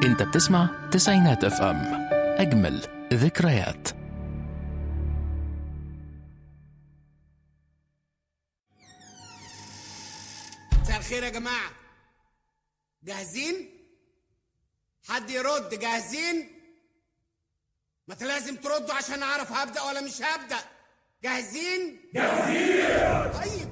انت بتسمع تسعينات اف ام اجمل ذكريات مساء الخير يا جماعة جاهزين؟ حد يرد جاهزين؟ ما انت لازم تردوا عشان اعرف هبدأ ولا مش هبدأ جاهزين؟ جاهزين طيب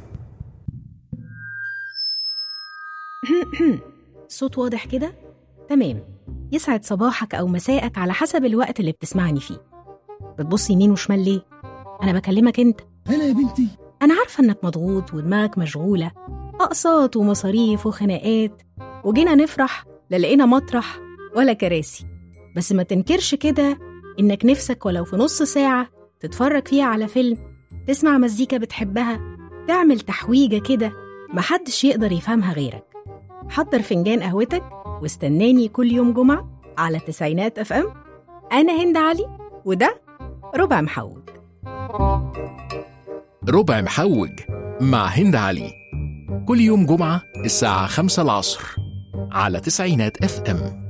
صوت واضح كده؟ تمام يسعد صباحك أو مساءك على حسب الوقت اللي بتسمعني فيه بتبص يمين وشمال ليه؟ أنا بكلمك أنت هلا يا بنتي أنا عارفة إنك مضغوط ودماغك مشغولة أقساط ومصاريف وخناقات وجينا نفرح لا لقينا مطرح ولا كراسي بس ما تنكرش كده إنك نفسك ولو في نص ساعة تتفرج فيها على فيلم تسمع مزيكا بتحبها تعمل تحويجة كده محدش يقدر يفهمها غيرك حضر فنجان قهوتك واستناني كل يوم جمعة على تسعينات اف ام أنا هند علي وده ربع محوج ربع محوج مع هند علي كل يوم جمعة الساعة خمسة العصر على تسعينات اف ام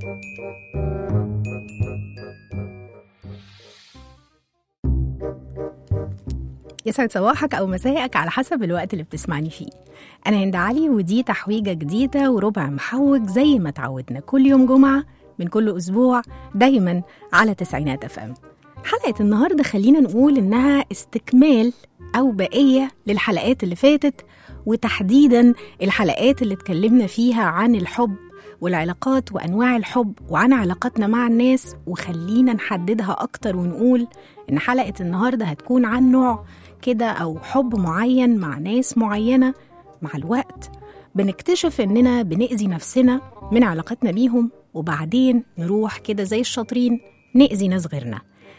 يسعد صباحك أو مساءك على حسب الوقت اللي بتسمعني فيه أنا هند علي ودي تحويجة جديدة وربع محوج زي ما تعودنا كل يوم جمعة من كل أسبوع دايما على تسعينات أف أم حلقة النهاردة خلينا نقول إنها استكمال أو بقية للحلقات اللي فاتت وتحديدا الحلقات اللي اتكلمنا فيها عن الحب والعلاقات وأنواع الحب وعن علاقاتنا مع الناس وخلينا نحددها أكتر ونقول إن حلقة النهاردة هتكون عن نوع كده أو حب معين مع ناس معينة مع الوقت بنكتشف إننا بنأذي نفسنا من علاقتنا بيهم وبعدين نروح كده زي الشاطرين نأذي ناس غيرنا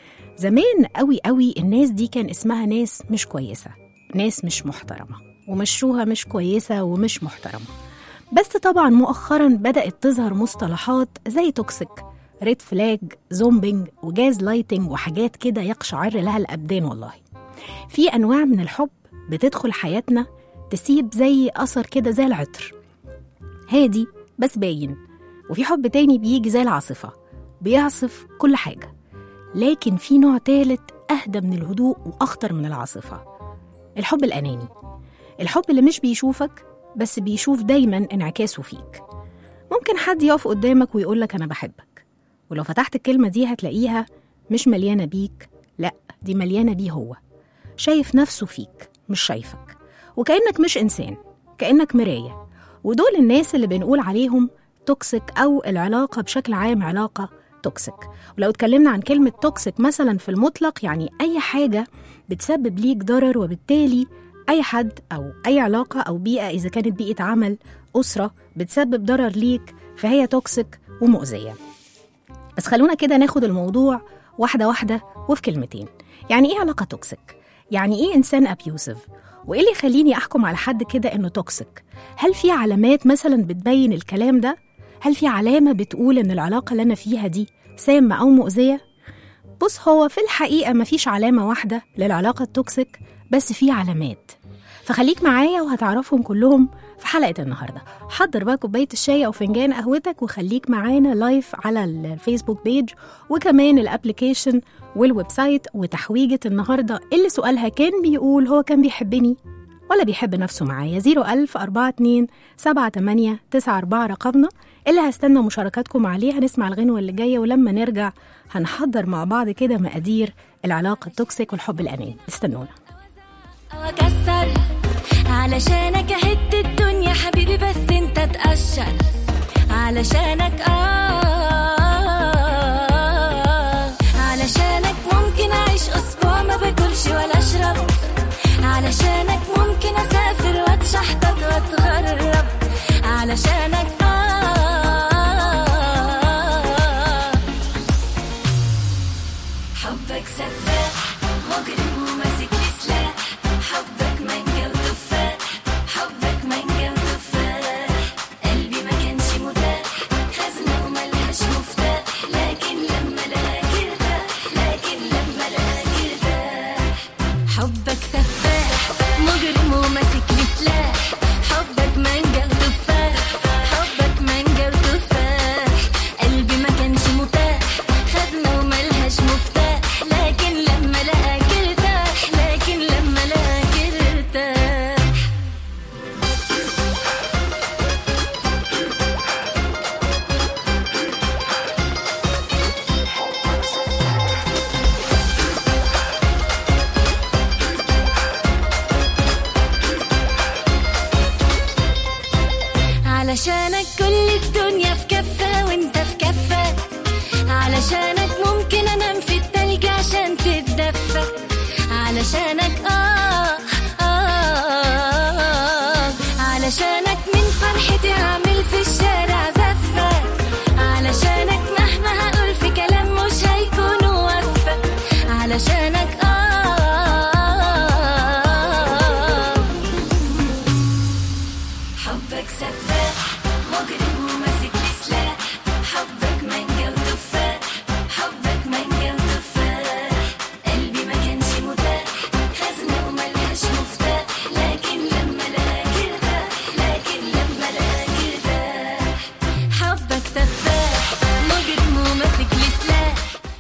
زمان قوي قوي الناس دي كان اسمها ناس مش كويسة ناس مش محترمة ومشوها مش كويسة ومش محترمة بس طبعا مؤخرا بدأت تظهر مصطلحات زي توكسيك ريد فلاج زومبينج وجاز لايتنج وحاجات كده يقشعر لها الأبدان والله في أنواع من الحب بتدخل حياتنا تسيب زي أثر كده زي العطر هادي بس باين وفي حب تاني بيجي زي العاصفة بيعصف كل حاجة لكن في نوع تالت أهدى من الهدوء وأخطر من العاصفة الحب الأناني الحب اللي مش بيشوفك بس بيشوف دايما انعكاسه فيك ممكن حد يقف قدامك ويقولك أنا بحبك ولو فتحت الكلمة دي هتلاقيها مش مليانة بيك لأ دي مليانة بيه هو شايف نفسه فيك مش شايفك وكأنك مش إنسان كأنك مراية ودول الناس اللي بنقول عليهم توكسيك أو العلاقة بشكل عام علاقة توكسيك ولو اتكلمنا عن كلمة توكسيك مثلا في المطلق يعني أي حاجة بتسبب ليك ضرر وبالتالي أي حد أو أي علاقة أو بيئة إذا كانت بيئة عمل أسرة بتسبب ضرر ليك فهي توكسيك ومؤذية بس خلونا كده ناخد الموضوع واحدة واحدة وفي كلمتين يعني إيه علاقة توكسيك؟ يعني إيه إنسان أبيوسيف؟ وإيه اللي يخليني أحكم على حد كده إنه توكسيك؟ هل في علامات مثلا بتبين الكلام ده؟ هل في علامة بتقول إن العلاقة اللي أنا فيها دي سامة أو مؤذية؟ بص هو في الحقيقة مفيش علامة واحدة للعلاقة التوكسيك بس في علامات فخليك معايا وهتعرفهم كلهم في حلقة النهاردة حضر بقى كوباية الشاي أو فنجان قهوتك وخليك معانا لايف على الفيسبوك بيج وكمان الابليكيشن والويب سايت وتحويجة النهاردة اللي سؤالها كان بيقول هو كان بيحبني ولا بيحب نفسه معايا 01000 42 78 94 رقمنا اللي هستنى مشاركاتكم عليه هنسمع الغنوة اللي جاية ولما نرجع هنحضر مع بعض كده مقادير العلاقة التوكسيك والحب الأناني استنونا واكسر علشانك اهد الدنيا حبيبي بس انت تقشر علشانك اه علشانك ممكن اعيش اسبوع ما باكلش ولا اشرب علشانك ممكن اسافر واتشحطط واتغرب علشانك اه حبك سفاح مجرم وماسك لي سلاح حبك مانجا وتفاح حبك مانجا وتفاح قلبي ما كانش متاح خزنة وملهاش مفتاح لكن لما لقاك ارتاح لكن لما لقاك ارتاح حبك سفاح مجرم وماسك لي سلاح حبك مانجا وتفاح علشانك كل الدنيا في كفة وانت في كفة علشانك ممكن انام في التلج عشان تتدفى علشانك آه, آه, آه علشانك من فرحتي اعمل في الشارع زفة علشانك مهما هقول في كلام مش هيكون وفى علشانك آه حبك سفاح مجرم وماسك لي سلاح حبك مانجا وتفاح حبك مانجا وتفاح قلبي ما كانش متاح خزنة وملهاش مفتاح لكن لما لقاك ارتاح لكن لما لقاك ارتاح حبك سفاح مجرم وماسك لي سلاح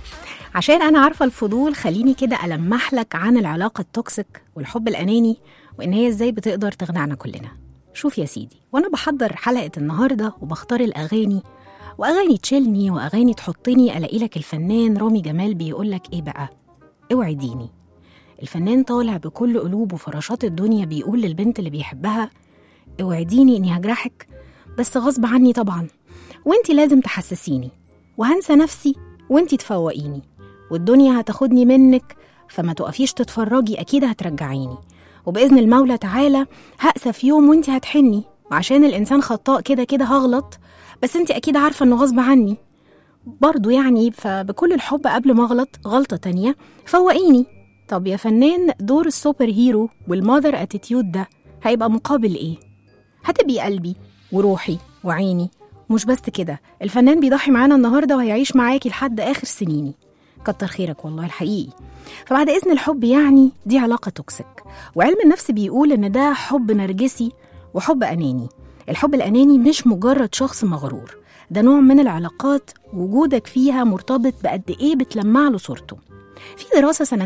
عشان أنا عارفة الفضول خليني كده ألمح لك عن العلاقة التوكسيك والحب الأناني وإن هي إزاي بتقدر تخدعنا كلنا شوف يا سيدي وأنا بحضر حلقة النهاردة وبختار الأغاني وأغاني تشيلني وأغاني تحطني ألاقي لك الفنان رامي جمال بيقول لك إيه بقى اوعديني الفنان طالع بكل قلوب وفراشات الدنيا بيقول للبنت اللي بيحبها اوعديني إني هجرحك بس غصب عني طبعا وانتي لازم تحسسيني وهنسى نفسي وانتي تفوقيني والدنيا هتاخدني منك فما تقفيش تتفرجي أكيد هترجعيني وبإذن المولى تعالى هأسى في يوم وانتي هتحني وعشان الإنسان خطاء كده كده هغلط بس انتي أكيد عارفة إنه غصب عني برضو يعني فبكل الحب قبل ما أغلط غلطة تانية فوقيني طب يا فنان دور السوبر هيرو والماذر اتيتيود ده هيبقى مقابل إيه؟ هتبقي قلبي وروحي وعيني مش بس كده الفنان بيضحي معانا النهارده وهيعيش معاكي لحد اخر سنيني كتر خيرك والله الحقيقي فبعد اذن الحب يعني دي علاقه توكسيك وعلم النفس بيقول ان ده حب نرجسي وحب اناني الحب الاناني مش مجرد شخص مغرور ده نوع من العلاقات وجودك فيها مرتبط بقد ايه بتلمع له صورته في دراسة سنة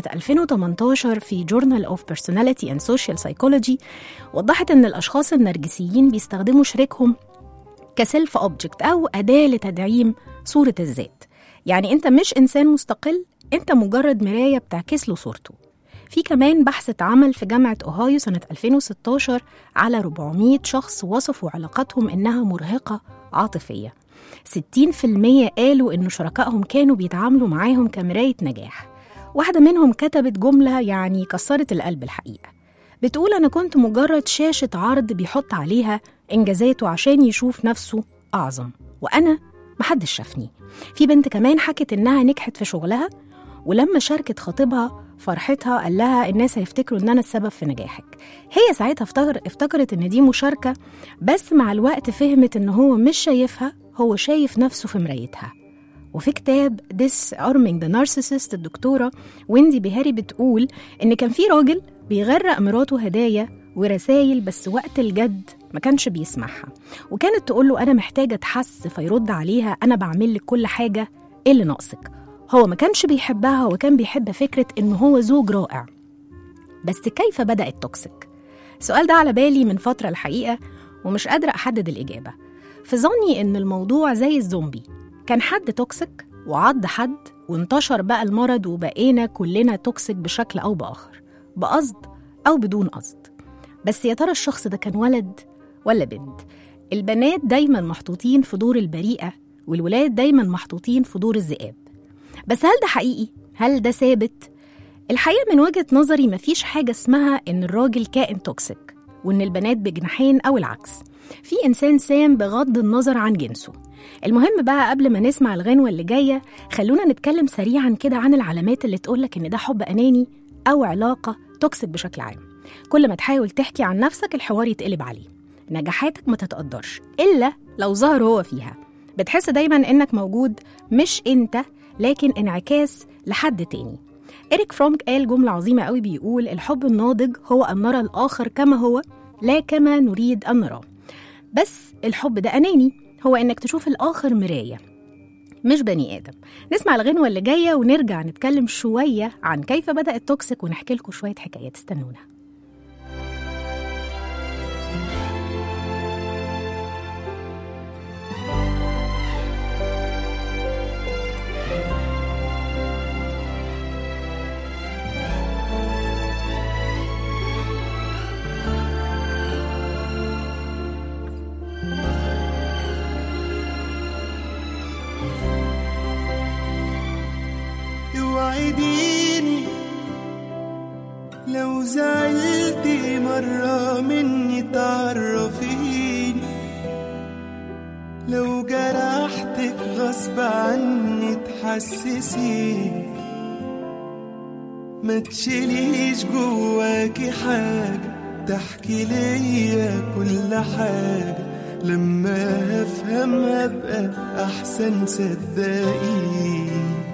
2018 في Journal of Personality and Social Psychology وضحت إن الأشخاص النرجسيين بيستخدموا شريكهم كسيلف اوبجكت او اداه لتدعيم صوره الذات يعني انت مش انسان مستقل انت مجرد مرايه بتعكس له صورته في كمان بحث اتعمل في جامعة أوهايو سنة 2016 على 400 شخص وصفوا علاقاتهم إنها مرهقة عاطفية 60% قالوا إن شركائهم كانوا بيتعاملوا معاهم كمراية نجاح واحدة منهم كتبت جملة يعني كسرت القلب الحقيقة بتقول أنا كنت مجرد شاشة عرض بيحط عليها إنجازاته عشان يشوف نفسه أعظم وأنا محدش شافني في بنت كمان حكت إنها نجحت في شغلها ولما شاركت خطيبها فرحتها قال لها الناس هيفتكروا إن أنا السبب في نجاحك هي ساعتها افتكر افتكرت إن دي مشاركة بس مع الوقت فهمت إن هو مش شايفها هو شايف نفسه في مرايتها وفي كتاب This Arming the Narcissist الدكتورة ويندي بيهاري بتقول إن كان في راجل بيغرق مراته هدايا ورسايل بس وقت الجد ما كانش بيسمعها وكانت تقول له أنا محتاجة أتحس فيرد عليها أنا بعمل لك كل حاجة إيه اللي ناقصك هو ما كانش بيحبها هو كان بيحب فكرة إنه هو زوج رائع بس كيف بدأ التوكسيك؟ السؤال ده على بالي من فترة الحقيقة ومش قادرة أحدد الإجابة في ظني إن الموضوع زي الزومبي كان حد توكسيك وعض حد وانتشر بقى المرض وبقينا كلنا توكسيك بشكل أو بآخر بقصد أو بدون قصد بس يا ترى الشخص ده كان ولد ولا بنت البنات دايما محطوطين في دور البريئة والولاد دايما محطوطين في دور الذئاب بس هل ده حقيقي؟ هل ده ثابت؟ الحقيقة من وجهة نظري مفيش حاجة اسمها إن الراجل كائن توكسيك وإن البنات بجناحين أو العكس في إنسان سام بغض النظر عن جنسه المهم بقى قبل ما نسمع الغنوة اللي جاية خلونا نتكلم سريعا كده عن العلامات اللي تقولك إن ده حب أناني أو علاقة توكسيك بشكل عام كل ما تحاول تحكي عن نفسك الحوار يتقلب عليه نجاحاتك ما تتقدرش إلا لو ظهر هو فيها بتحس دايما إنك موجود مش أنت لكن انعكاس لحد تاني إريك فرونك قال جملة عظيمة قوي بيقول الحب الناضج هو أن نرى الآخر كما هو لا كما نريد أن نراه بس الحب ده أناني هو إنك تشوف الآخر مراية مش بني آدم نسمع الغنوة اللي جاية ونرجع نتكلم شوية عن كيف بدأ التوكسيك ونحكي لكم شوية حكايات استنونا غصب عني تحسسيني ما تشيليش جواكي حاجة تحكي ليا كل حاجة لما افهمها ابقى احسن صدقيني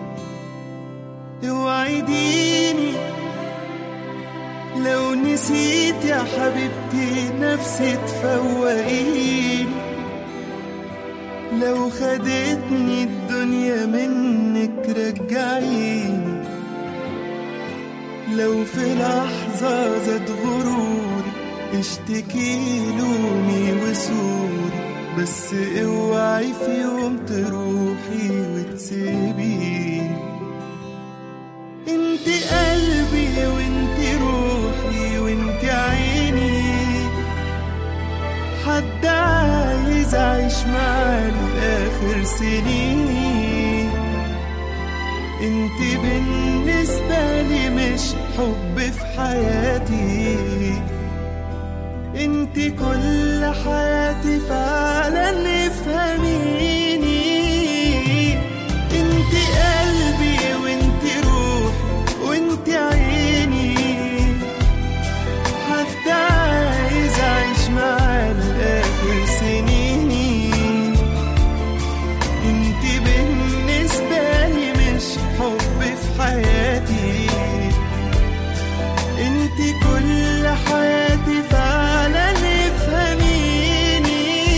اوعديني لو نسيت يا حبيبتي نفسي تفوقيني لو خدتني الدنيا منك رجعيني لو في لحظة زاد غروري اشتكي لوني وسوري بس اوعي في يوم تروحي وتسيبيني انت قلبي وانت روحي وانت عيني حد عايز اعيش معاه لاخر سنيني انت بالنسبة لي مش حب في حياتي انت كل حياتي فعلا افهميني انت قلبي وانت روحي وانت عيني حتى عايز اعيش معاه لاخر سنيني انت بالنسبة لي مش حب في حياتي انت كل حياتي فعلا افهميني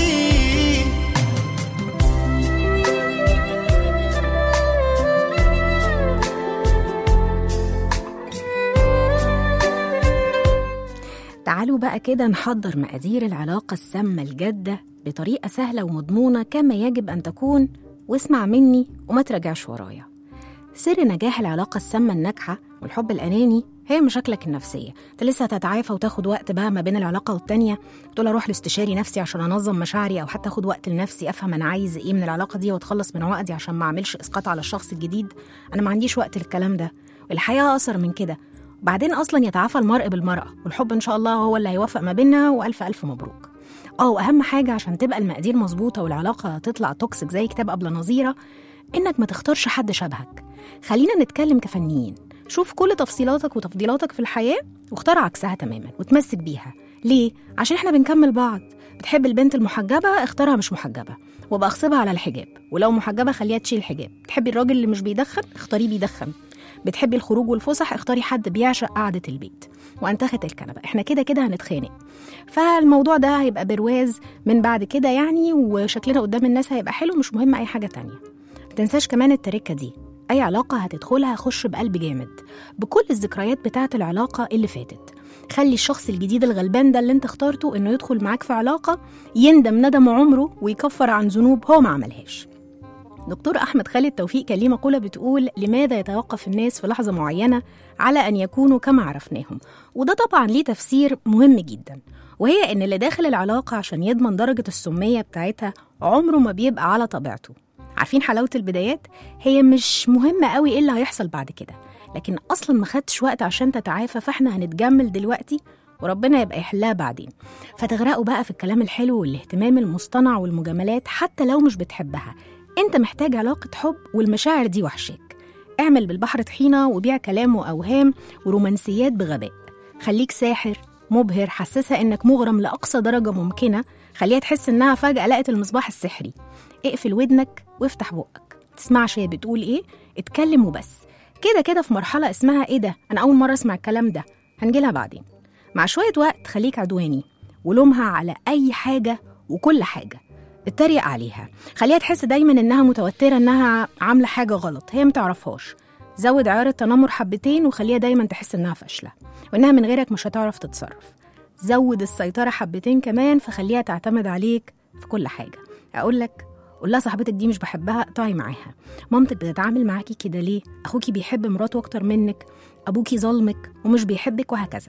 تعالوا بقى كده نحضر مقادير العلاقة السامة الجادة بطريقة سهلة ومضمونة كما يجب أن تكون واسمع مني وما تراجعش ورايا سر نجاح العلاقة السامة الناجحة والحب الأناني هي مشاكلك النفسية انت لسه هتتعافى وتاخد وقت بقى ما بين العلاقة والتانية تقول اروح لاستشاري نفسي عشان انظم مشاعري او حتى اخد وقت لنفسي افهم انا عايز ايه من العلاقة دي واتخلص من عقدي عشان ما اعملش اسقاط على الشخص الجديد انا ما عنديش وقت للكلام ده والحياة اقصر من كده وبعدين اصلا يتعافى المرء بالمرأة والحب ان شاء الله هو اللي هيوفق ما بيننا والف الف مبروك اه واهم حاجة عشان تبقى المقادير مظبوطة والعلاقة تطلع توكسيك زي كتاب قبل نظيرة انك ما تختارش حد شبهك خلينا نتكلم كفنيين شوف كل تفصيلاتك وتفضيلاتك في الحياة واختار عكسها تماما وتمسك بيها ليه؟ عشان احنا بنكمل بعض بتحب البنت المحجبة اختارها مش محجبة وابقى اغصبها على الحجاب ولو محجبة خليها تشيل الحجاب تحبي الراجل اللي مش بيدخن اختاريه بيدخن بتحبي الخروج والفسح اختاري حد بيعشق قعدة البيت وانتخت الكنبة احنا كده كده هنتخانق فالموضوع ده هيبقى برواز من بعد كده يعني وشكلنا قدام الناس هيبقى حلو مش مهم اي حاجة تانية متنساش كمان التركة دي أي علاقة هتدخلها خش بقلب جامد بكل الذكريات بتاعة العلاقة اللي فاتت خلي الشخص الجديد الغلبان ده اللي انت اخترته انه يدخل معاك في علاقة يندم ندم عمره ويكفر عن ذنوب هو ما عملهاش دكتور أحمد خالد توفيق كان ليه مقولة بتقول لماذا يتوقف الناس في لحظة معينة على أن يكونوا كما عرفناهم وده طبعا ليه تفسير مهم جدا وهي إن اللي داخل العلاقة عشان يضمن درجة السمية بتاعتها عمره ما بيبقى على طبيعته عارفين حلاوة البدايات؟ هي مش مهمة قوي إيه اللي هيحصل بعد كده لكن أصلا ما خدتش وقت عشان تتعافى فإحنا هنتجمل دلوقتي وربنا يبقى يحلها بعدين فتغرقوا بقى في الكلام الحلو والاهتمام المصطنع والمجاملات حتى لو مش بتحبها انت محتاج علاقة حب والمشاعر دي وحشاك اعمل بالبحر طحينة وبيع كلام وأوهام ورومانسيات بغباء خليك ساحر مبهر حسسها انك مغرم لأقصى درجة ممكنة خليها تحس انها فجأة لقت المصباح السحري اقفل ودنك وافتح بقك تسمعش هي بتقول ايه اتكلم وبس كده كده في مرحلة اسمها ايه ده انا اول مرة اسمع الكلام ده هنجيلها بعدين مع شوية وقت خليك عدواني ولومها على اي حاجة وكل حاجة اتريق عليها خليها تحس دايما انها متوترة انها عاملة حاجة غلط هي متعرفهاش زود عيار التنمر حبتين وخليها دايما تحس انها فاشلة وانها من غيرك مش هتعرف تتصرف زود السيطرة حبتين كمان فخليها تعتمد عليك في كل حاجة أقول لك قول لها صاحبتك دي مش بحبها اقطعي معاها مامتك بتتعامل معاكي كده ليه اخوكي بيحب مراته اكتر منك ابوكي ظلمك ومش بيحبك وهكذا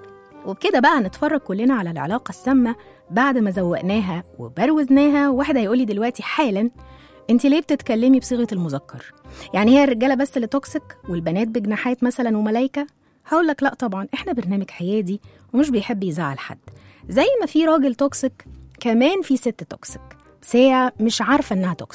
وبكده بقى نتفرج كلنا على العلاقة السامة بعد ما زوقناها وبروزناها واحد هيقولي دلوقتي حالا انت ليه بتتكلمي بصيغة المذكر يعني هي الرجالة بس اللي توكسيك والبنات بجناحات مثلا وملايكة هقول لك لا طبعا احنا برنامج حيادي ومش بيحب يزعل حد زي ما في راجل توكسيك كمان في ست توكسيك بس هي مش عارفة انها توكسيك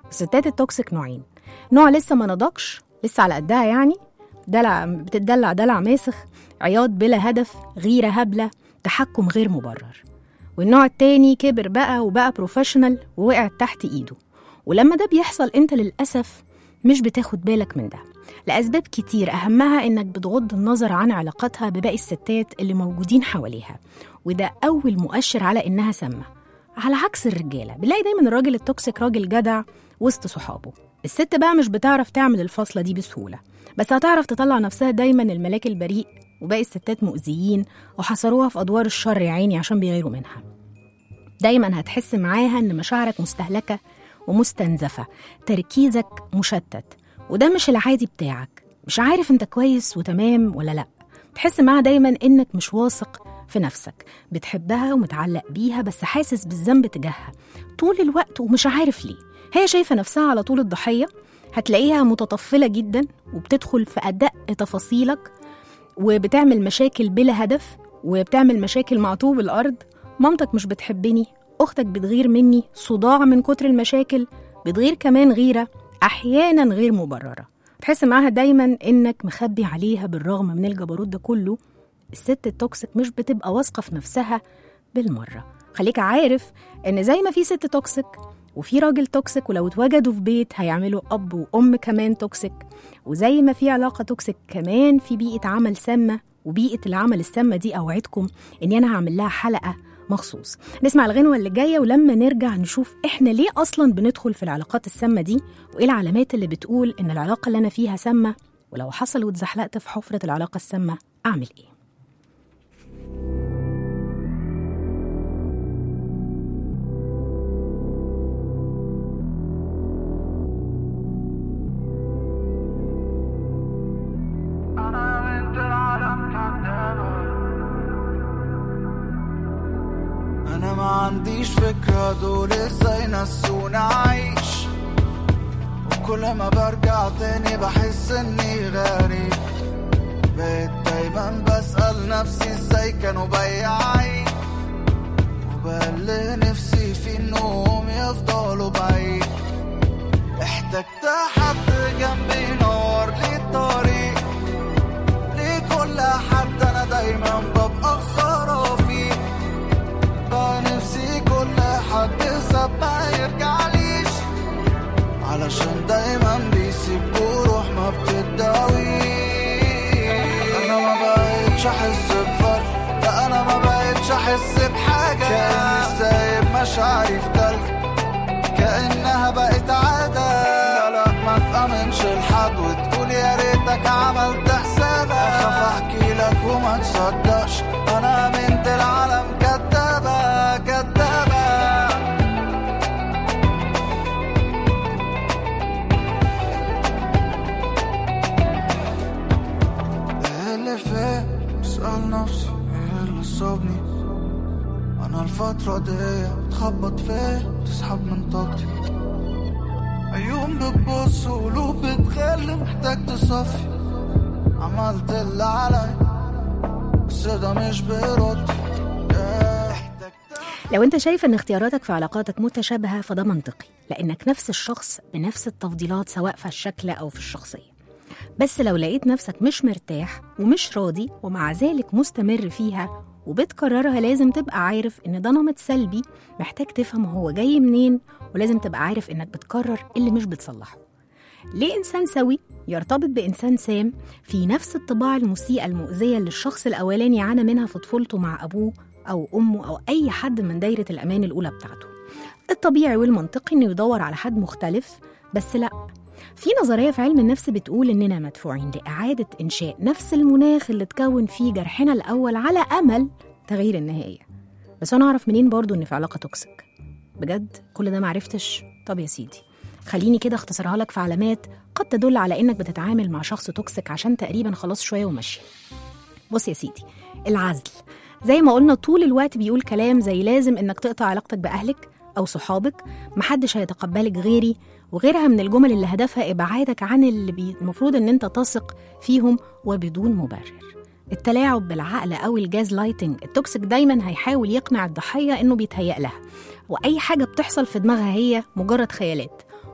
الستات التوكسيك نوعين نوع لسه ما نضجش لسه على قدها يعني دلع بتدلع دلع ماسخ عياط بلا هدف غيرة هبلة تحكم غير مبرر والنوع التاني كبر بقى وبقى بروفيشنال ووقع تحت ايده ولما ده بيحصل انت للأسف مش بتاخد بالك من ده لأسباب كتير أهمها إنك بتغض النظر عن علاقتها بباقي الستات اللي موجودين حواليها وده أول مؤشر على إنها سامة على عكس الرجالة بنلاقي دايما الراجل التوكسيك راجل جدع وسط صحابه الست بقى مش بتعرف تعمل الفاصلة دي بسهولة بس هتعرف تطلع نفسها دايما الملاك البريء وباقي الستات مؤذيين وحصروها في أدوار الشر يا عيني عشان بيغيروا منها دايما هتحس معاها إن مشاعرك مستهلكة ومستنزفة تركيزك مشتت وده مش العادي بتاعك مش عارف انت كويس وتمام ولا لأ تحس معاها دايما إنك مش واثق في نفسك بتحبها ومتعلق بيها بس حاسس بالذنب تجاهها طول الوقت ومش عارف ليه هي شايفة نفسها على طول الضحية هتلاقيها متطفلة جدا وبتدخل في أدق تفاصيلك وبتعمل مشاكل بلا هدف وبتعمل مشاكل مع طوب الأرض مامتك مش بتحبني أختك بتغير مني صداع من كتر المشاكل بتغير كمان غيرة أحيانا غير مبررة تحس معاها دايما إنك مخبي عليها بالرغم من الجبروت ده كله الست التوكسيك مش بتبقى واثقة في نفسها بالمرة خليك عارف إن زي ما في ست توكسيك وفي راجل توكسيك ولو اتوجدوا في بيت هيعملوا أب وأم كمان توكسيك وزي ما في علاقة توكسيك كمان في بيئة عمل سامة وبيئة العمل السامة دي أوعدكم إني أنا هعمل لها حلقة مخصوص نسمع الغنوة اللي جاية ولما نرجع نشوف إحنا ليه أصلا بندخل في العلاقات السامة دي وإيه العلامات اللي بتقول إن العلاقة اللي أنا فيها سامة ولو حصل واتزحلقت في حفرة العلاقة السامة أعمل إيه انا ما عنديش فكرة دول ازاي نسوني اعيش وكل ما برجع تاني بحس اني غريب بقيت دايما بسأل نفسي ازاي كانوا بياعين وبقى نفسي في انهم يفضلوا بعيد احتجت حد جنبي ينور لي الطريق لكل حد انا دايما ببقى خسارة فيه بقى نفسي كل حد ساب ما يرجعليش علشان دايما بيسيب جروح ما بتداويش انا ما بقتش احس بفرق لا انا ما بقتش احس بحاجة كأني سايب مشاعري في تلج كأنها بقت عادة لا لا ما تأمنش لحد وتقول يا ريتك عملت حسابك أخاف أحكي لك وما تصدقش أنا بنت العالم كدابة كدابة إيه اللي فات بسأل نفسي إيه اللي صابني أنا الفترة دي بتخبط فيا بتسحب من طاقتي عيون بتبص وقلوب بتخلي محتاج تصفي عملت اللي عليا بس ده مش بيرد إيه، احتجت لو انت شايف ان اختياراتك في علاقاتك متشابهة فده منطقي لانك نفس الشخص بنفس التفضيلات سواء في الشكل او في الشخصية بس لو لقيت نفسك مش مرتاح ومش راضي ومع ذلك مستمر فيها وبتكررها لازم تبقى عارف ان ده نمط سلبي محتاج تفهم هو جاي منين ولازم تبقى عارف انك بتكرر اللي مش بتصلحه ليه إنسان سوي يرتبط بإنسان سام في نفس الطباع المسيئة المؤذية اللي الشخص الأولاني عانى منها في طفولته مع أبوه أو أمه أو أي حد من دايرة الأمان الأولى بتاعته الطبيعي والمنطقي إنه يدور على حد مختلف بس لأ في نظرية في علم النفس بتقول إننا مدفوعين لإعادة إنشاء نفس المناخ اللي اتكون فيه جرحنا الأول على أمل تغيير النهاية بس أنا أعرف منين برضو إن في علاقة توكسيك بجد كل ده معرفتش طب يا سيدي خليني كده اختصرها لك في علامات قد تدل على انك بتتعامل مع شخص توكسيك عشان تقريبا خلاص شويه وماشي بص يا سيدي العزل زي ما قلنا طول الوقت بيقول كلام زي لازم انك تقطع علاقتك باهلك او صحابك محدش هيتقبلك غيري وغيرها من الجمل اللي هدفها ابعادك عن اللي بي- المفروض ان انت تثق فيهم وبدون مبرر التلاعب بالعقل او الجاز لايتنج التوكسيك دايما هيحاول يقنع الضحيه انه بيتهيأ لها واي حاجه بتحصل في دماغها هي مجرد خيالات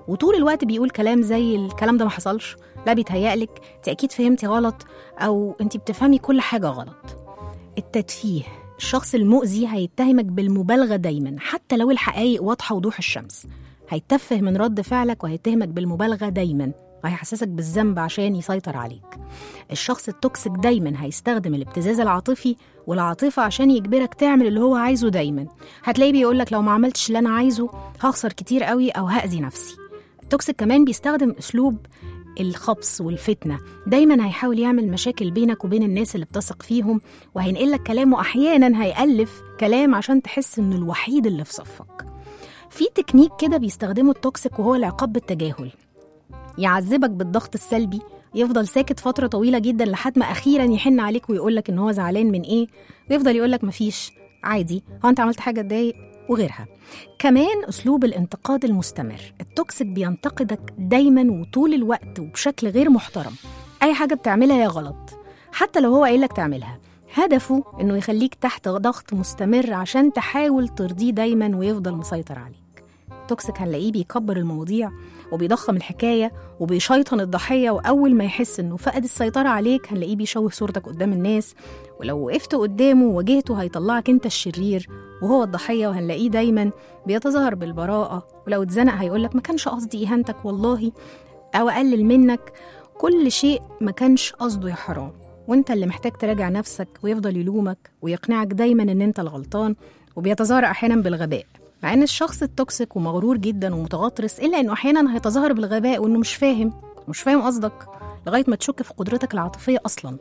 وطول الوقت بيقول كلام زي الكلام ده ما حصلش لا بيتهيألك انت اكيد فهمتي غلط او انت بتفهمي كل حاجه غلط التدفيه الشخص المؤذي هيتهمك بالمبالغه دايما حتى لو الحقائق واضحه وضوح الشمس هيتفه من رد فعلك وهيتهمك بالمبالغه دايما وهيحسسك بالذنب عشان يسيطر عليك الشخص التوكسيك دايما هيستخدم الابتزاز العاطفي والعاطفة عشان يجبرك تعمل اللي هو عايزه دايما هتلاقيه بيقولك لو ما عملتش اللي أنا عايزه هخسر كتير قوي أو هأذي نفسي التوكسيك كمان بيستخدم أسلوب الخبص والفتنة دايما هيحاول يعمل مشاكل بينك وبين الناس اللي بتثق فيهم وهينقلك كلام وأحيانا هيألف كلام عشان تحس إنه الوحيد اللي في صفك في تكنيك كده بيستخدمه التوكسيك وهو العقاب بالتجاهل يعذبك بالضغط السلبي يفضل ساكت فترة طويلة جدا لحد ما أخيرا يحن عليك ويقولك إن هو زعلان من إيه ويفضل يقولك مفيش عادي هو أنت عملت حاجة تضايق وغيرها كمان أسلوب الانتقاد المستمر التوكسيك بينتقدك دايما وطول الوقت وبشكل غير محترم أي حاجة بتعملها هي غلط حتى لو هو قايلك تعملها هدفه إنه يخليك تحت ضغط مستمر عشان تحاول ترضيه دايما ويفضل مسيطر عليك توكسيك هنلاقيه بيكبر المواضيع وبيضخم الحكاية وبيشيطن الضحية وأول ما يحس إنه فقد السيطرة عليك هنلاقيه بيشوه صورتك قدام الناس ولو وقفت قدامه وواجهته هيطلعك أنت الشرير وهو الضحية وهنلاقيه دايما بيتظاهر بالبراءة ولو اتزنق هيقولك ما كانش قصدي إهانتك والله أو أقلل منك كل شيء ما كانش قصده يا حرام وانت اللي محتاج تراجع نفسك ويفضل يلومك ويقنعك دايما ان انت الغلطان وبيتظاهر احيانا بالغباء مع ان الشخص التوكسيك ومغرور جدا ومتغطرس الا انه احيانا هيتظاهر بالغباء وانه مش فاهم مش فاهم قصدك لغايه ما تشك في قدرتك العاطفيه اصلا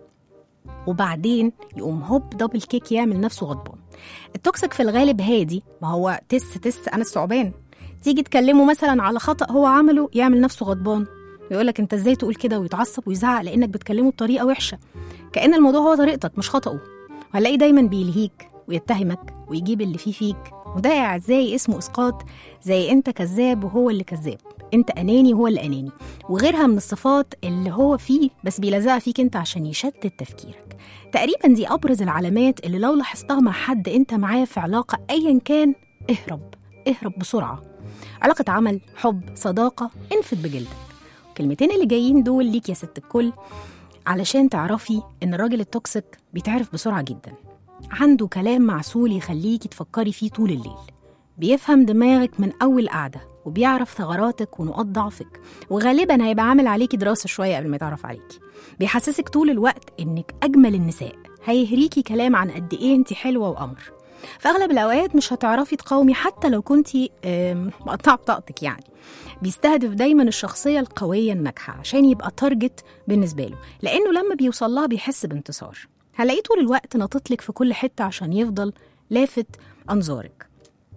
وبعدين يقوم هوب دبل كيك يعمل نفسه غضبان التوكسيك في الغالب هادي ما هو تس تس انا الثعبان تيجي تكلمه مثلا على خطأ هو عمله يعمل نفسه غضبان ويقول لك انت ازاي تقول كده ويتعصب ويزعق لانك بتكلمه بطريقه وحشه كأن الموضوع هو طريقتك مش خطأه وهنلاقيه دايما بيلهيك ويتهمك ويجيب اللي فيه فيك وده يا اعزائي اسمه اسقاط زي انت كذاب وهو اللي كذاب انت اناني وهو اللي اناني وغيرها من الصفات اللي هو فيه بس بيلزقها فيك انت عشان يشتت تفكيرك تقريبا دي ابرز العلامات اللي لو لاحظتها مع حد انت معاه في علاقه ايا كان اهرب اهرب بسرعه علاقه عمل حب صداقه انفد بجلدك الكلمتين اللي جايين دول ليك يا ست الكل علشان تعرفي ان الراجل التوكسيك بيتعرف بسرعه جدا عنده كلام معسول يخليكي تفكري فيه طول الليل بيفهم دماغك من أول قعدة وبيعرف ثغراتك ونقاط ضعفك وغالبا هيبقى عامل عليكي دراسة شوية قبل ما يتعرف عليكي بيحسسك طول الوقت إنك أجمل النساء هيهريكي كلام عن قد إيه أنت حلوة وأمر في أغلب الأوقات مش هتعرفي تقاومي حتى لو كنتي آم، مقطعة بطاقتك يعني بيستهدف دايما الشخصية القوية الناجحة عشان يبقى تارجت بالنسبة له لأنه لما بيوصل لها بيحس بانتصار هلاقيه طول الوقت ناططلك في كل حتة عشان يفضل لافت أنظارك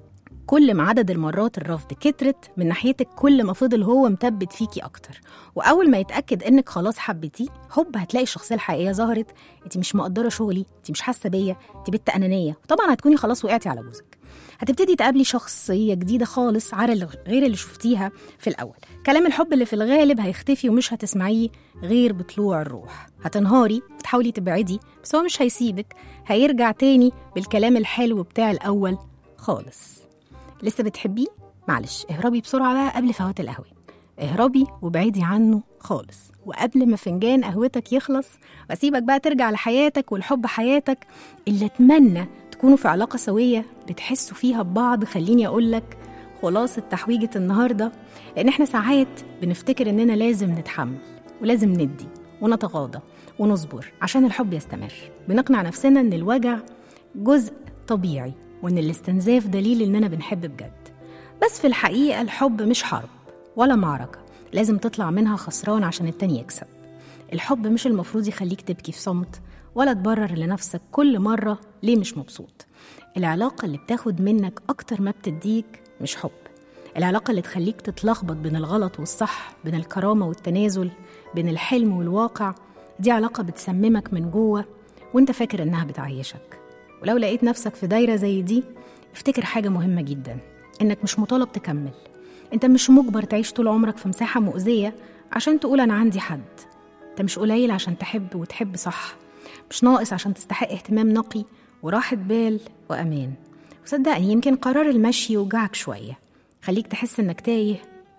كل ما عدد المرات الرفض كترت من ناحيتك كل ما فضل هو مثبت فيكي اكتر واول ما يتاكد انك خلاص حبيتيه هوب هتلاقي الشخصيه الحقيقيه ظهرت انت مش مقدره شغلي انت مش حاسه بيا انت بنت انانيه وطبعا هتكوني خلاص وقعتي على جوزك هتبتدي تقابلي شخصيه جديده خالص على اللي- غير اللي شفتيها في الاول كلام الحب اللي في الغالب هيختفي ومش هتسمعيه غير بطلوع الروح هتنهاري تحاولي تبعدي بس هو مش هيسيبك هيرجع تاني بالكلام الحلو بتاع الاول خالص لسه بتحبيه معلش اهربي بسرعه بقى قبل فوات الاهوان اهربي وابعدي عنه خالص وقبل ما فنجان قهوتك يخلص واسيبك بقى ترجع لحياتك والحب حياتك اللي اتمنى تكونوا في علاقه سويه بتحسوا فيها ببعض خليني اقول لك خلاصه تحويجه النهارده لان احنا ساعات بنفتكر اننا لازم نتحمل ولازم ندي ونتغاضى ونصبر عشان الحب يستمر بنقنع نفسنا ان الوجع جزء طبيعي وان الاستنزاف دليل اننا بنحب بجد بس في الحقيقه الحب مش حرب ولا معركه لازم تطلع منها خسران عشان التاني يكسب الحب مش المفروض يخليك تبكي في صمت ولا تبرر لنفسك كل مرة ليه مش مبسوط العلاقة اللي بتاخد منك أكتر ما بتديك مش حب العلاقة اللي تخليك تتلخبط بين الغلط والصح بين الكرامة والتنازل بين الحلم والواقع دي علاقة بتسممك من جوه وانت فاكر انها بتعيشك ولو لقيت نفسك في دايرة زي دي افتكر حاجة مهمة جدا انك مش مطالب تكمل انت مش مجبر تعيش طول عمرك في مساحة مؤذية عشان تقول انا عندي حد انت مش قليل عشان تحب وتحب صح مش ناقص عشان تستحق اهتمام نقي وراحة بال وأمان وصدقني يمكن قرار المشي يوجعك شوية خليك تحس إنك تايه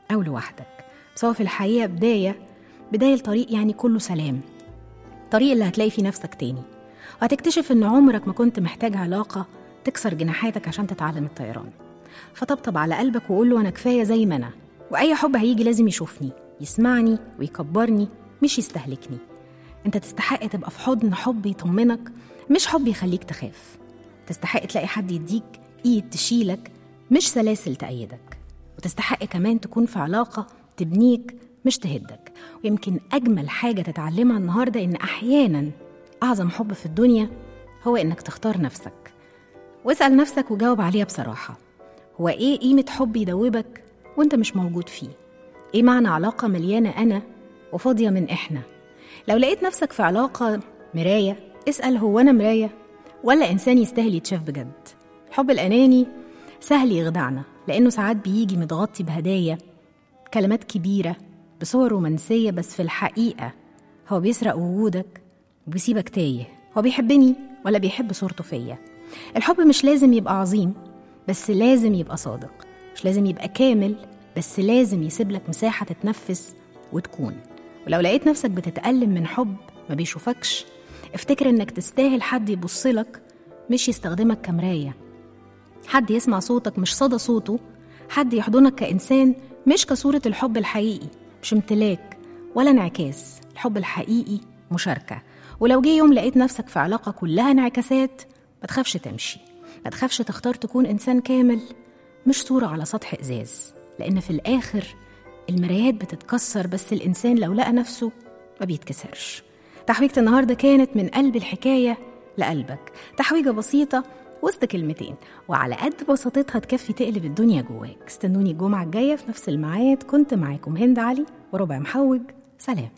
أو لوحدك بس هو في الحقيقة بداية بداية لطريق يعني كله سلام طريق اللي هتلاقي فيه نفسك تاني وهتكتشف إن عمرك ما كنت محتاج علاقة تكسر جناحاتك عشان تتعلم الطيران فطبطب على قلبك وقول له أنا كفاية زي ما أنا وأي حب هيجي لازم يشوفني يسمعني ويكبرني مش يستهلكني أنت تستحق تبقى في حضن حب يطمنك مش حب يخليك تخاف تستحق تلاقي حد يديك إيد تشيلك مش سلاسل تأيدك وتستحق كمان تكون في علاقة تبنيك مش تهدك ويمكن أجمل حاجة تتعلمها النهاردة إن أحيانا أعظم حب في الدنيا هو إنك تختار نفسك واسأل نفسك وجاوب عليها بصراحة هو إيه قيمة حب يدوبك وإنت مش موجود فيه؟ إيه معنى علاقة مليانة أنا وفاضية من إحنا؟ لو لقيت نفسك في علاقة مراية اسأل هو أنا مراية ولا إنسان يستاهل يتشاف بجد؟ الحب الأناني سهل يخدعنا لأنه ساعات بيجي متغطي بهدايا كلمات كبيرة بصور رومانسية بس في الحقيقة هو بيسرق وجودك وبيسيبك تايه هو بيحبني ولا بيحب صورته فيا الحب مش لازم يبقى عظيم بس لازم يبقى صادق مش لازم يبقى كامل بس لازم يسيب لك مساحة تتنفس وتكون ولو لقيت نفسك بتتألم من حب ما بيشوفكش افتكر انك تستاهل حد يبصلك مش يستخدمك كمراية حد يسمع صوتك مش صدى صوته حد يحضنك كإنسان مش كصورة الحب الحقيقي مش امتلاك ولا انعكاس الحب الحقيقي مشاركة ولو جه يوم لقيت نفسك في علاقة كلها انعكاسات ما تخافش تمشي ما تخافش تختار تكون إنسان كامل مش صورة على سطح إزاز لأن في الآخر المرايات بتتكسر بس الإنسان لو لقى نفسه ما بيتكسرش تحويجة النهاردة كانت من قلب الحكاية لقلبك تحويجة بسيطة وسط كلمتين وعلى قد بساطتها تكفي تقلب الدنيا جواك استنوني الجمعة الجاية في نفس الميعاد كنت معاكم هند علي وربع محوج سلام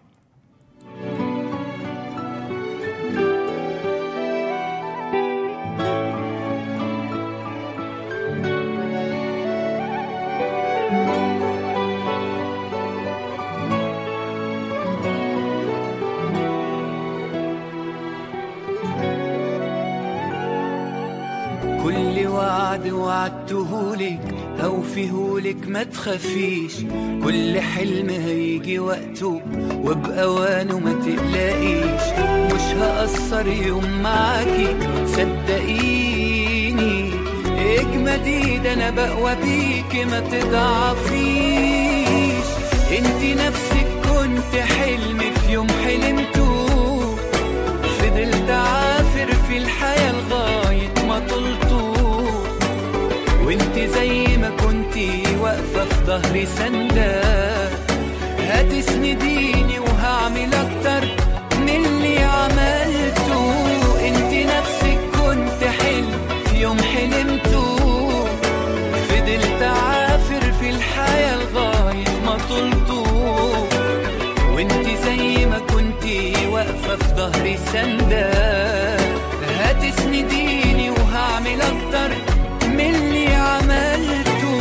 كل وعد وعدتهولك هوفيهولك ما تخافيش كل حلم هيجي وقته وبأوانه ما تقلقيش مش هقصر يوم معاكي صدقيني اجمدي ده انا بقوى بيكي ما تضعفيش انتي نفسك كنت حلم في يوم حلمته فضلت عافر في الحياة لغاية ما طلته وانت زي ما كنتي واقفة في ظهري سندة هتسنديني وهعمل اكتر من اللي عملته انت نفسك كنت حلم في يوم حلمته فضلت عافر في الحياة لغاية ما طلته وانت زي ما كنتي واقفة في ظهري سندة هتسنديني وهعمل اكتر من اللي عملته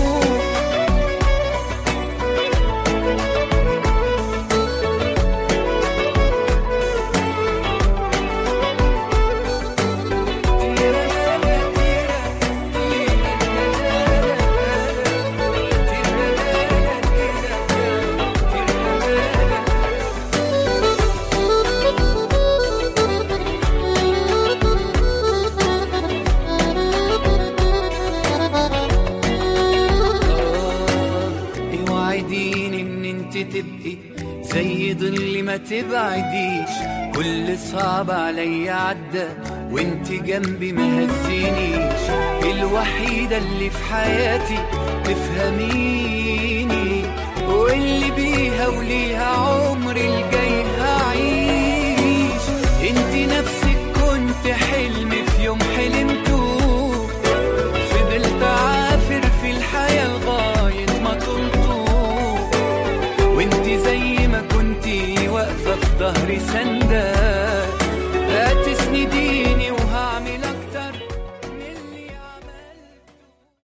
اوعديني ان انت تبقي زي ظل ما تبعديش كل صعب عليا عدى وانت جنبي ما هزينيش الوحيدة اللي في حياتي تفهميني واللي بيها وليها عمري الجاي هعيش انت نفسك كنت حلم في يوم حلمته فضلت عافر في الحياة لغاية ما طلته وانت زي ما كنتي واقفة في ظهري سندة